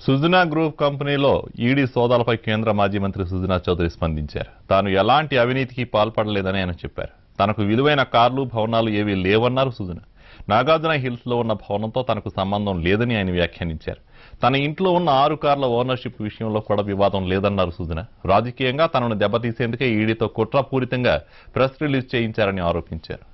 Sujana group కంపెనీలో ED సోదాలపై కేంద్ర మాజీ మంత్రి సుజనా చౌదరి స్పందించారు తాను ఎలాంటి అవినీతికి పాల్పడలేదని ఆయన చెప్పారు తనకు విలువైన కార్లు భవనాలు ఏవీ లేవన్నారు సుజన నాగార్జున హిల్స్ లో ఉన్న భవనంతో తనకు సంబంధం లేదని ఆయన వ్యాఖ్యానించారు తన ఇంట్లో ఉన్న ఆరు కార్ల ఓనర్షిప్ విషయంలో కూడా వివాదం లేదన్నారు సుజన రాజకీయంగా తనను దెబ్బతీసేందుకే ఈడీతో కుట్రపూరితంగా ప్రెస్ రిలీజ్ చేయించారని ఆరోపించారు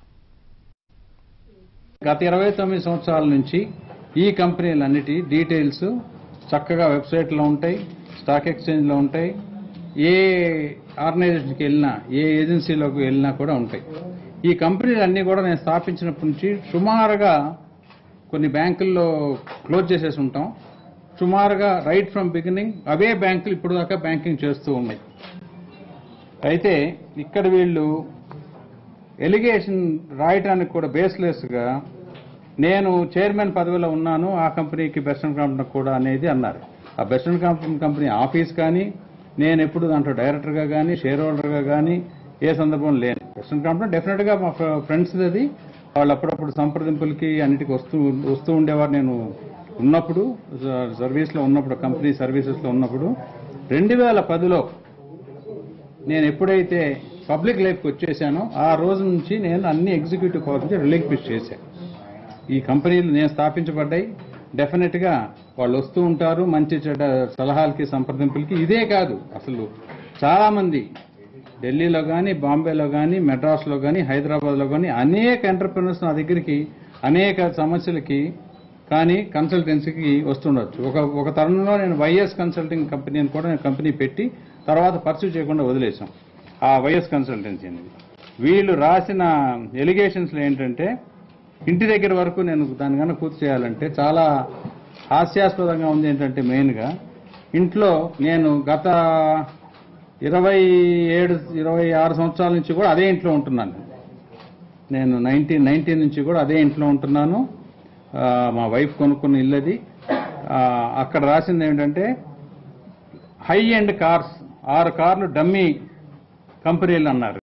గత ఇరవై తొమ్మిది సంవత్సరాల నుంచి ఈ కంపెనీలన్నిటి డీటెయిల్స్ చక్కగా వెబ్సైట్లో ఉంటాయి స్టాక్ ఎక్స్చేంజ్లో ఉంటాయి ఏ ఆర్గనైజేషన్కి వెళ్ళినా ఏ ఏజెన్సీలోకి వెళ్ళినా కూడా ఉంటాయి ఈ కంపెనీలు అన్నీ కూడా నేను స్థాపించినప్పటి నుంచి సుమారుగా కొన్ని బ్యాంకుల్లో క్లోజ్ చేసేసి ఉంటాం సుమారుగా రైట్ ఫ్రమ్ బిగినింగ్ అవే బ్యాంకులు ఇప్పుడు దాకా బ్యాంకింగ్ చేస్తూ ఉన్నాయి అయితే ఇక్కడ వీళ్ళు ఎలిగేషన్ రాయటానికి కూడా బేస్లెస్గా నేను చైర్మన్ పదవిలో ఉన్నాను ఆ కంపెనీకి బెస్టన్ కంపెనీ కూడా అనేది అన్నారు ఆ బెస్టన్ కంపెనీ కంపెనీ ఆఫీస్ కానీ నేను ఎప్పుడు దాంట్లో డైరెక్టర్గా కానీ షేర్ హోల్డర్గా కానీ ఏ సందర్భం లేను బెస్టన్ కంపెనీ డెఫినెట్గా మా ఫ్రెండ్స్ అది వాళ్ళు అప్పుడప్పుడు సంప్రదింపులకి అన్నిటికీ వస్తూ వస్తూ ఉండేవారు నేను ఉన్నప్పుడు సర్వీస్లో ఉన్నప్పుడు కంపెనీ సర్వీసెస్లో ఉన్నప్పుడు రెండు వేల పదిలో నేను ఎప్పుడైతే పబ్లిక్ లైఫ్కి వచ్చేసానో ఆ రోజు నుంచి నేను అన్ని ఎగ్జిక్యూటివ్ పవర్ నుంచి రిలీక్విష్ చేశాను ఈ కంపెనీలు నేను స్థాపించబడ్డాయి డెఫినెట్గా వాళ్ళు వస్తూ ఉంటారు మంచి చెడ్డ సలహాలకి సంప్రదింపులకి ఇదే కాదు అసలు చాలామంది ఢిల్లీలో కానీ బాంబేలో కానీ మెడ్రాస్లో కానీ హైదరాబాద్లో కానీ అనేక ఎంటర్ప్రినర్స్ నా దగ్గరికి అనేక సమస్యలకి కానీ కన్సల్టెన్సీకి వస్తుండొచ్చు ఒక ఒక తరుణంలో నేను వైఎస్ కన్సల్టింగ్ కంపెనీ అని కూడా నేను కంపెనీ పెట్టి తర్వాత పర్సూ చేయకుండా వదిలేసాం ఆ వైఎస్ కన్సల్టెన్సీ అనేది వీళ్ళు రాసిన ఎలిగేషన్స్లో ఏంటంటే ఇంటి దగ్గర వరకు నేను దాని కన్నా పూర్తి చేయాలంటే చాలా హాస్యాస్పదంగా ఉంది ఏంటంటే మెయిన్గా ఇంట్లో నేను గత ఇరవై ఏడు ఇరవై ఆరు సంవత్సరాల నుంచి కూడా అదే ఇంట్లో ఉంటున్నాను నేను నైన్టీన్ నైన్టీన్ నుంచి కూడా అదే ఇంట్లో ఉంటున్నాను ఆ, మా వైఫ్ కొనుక్కున్న ఇల్లు అది ఆ, అక్కడ రాసింది ఏంటంటే హై ఎండ్ కార్స్ ఆరు కార్లు డమ్మీ కంపెనీలు అన్నారు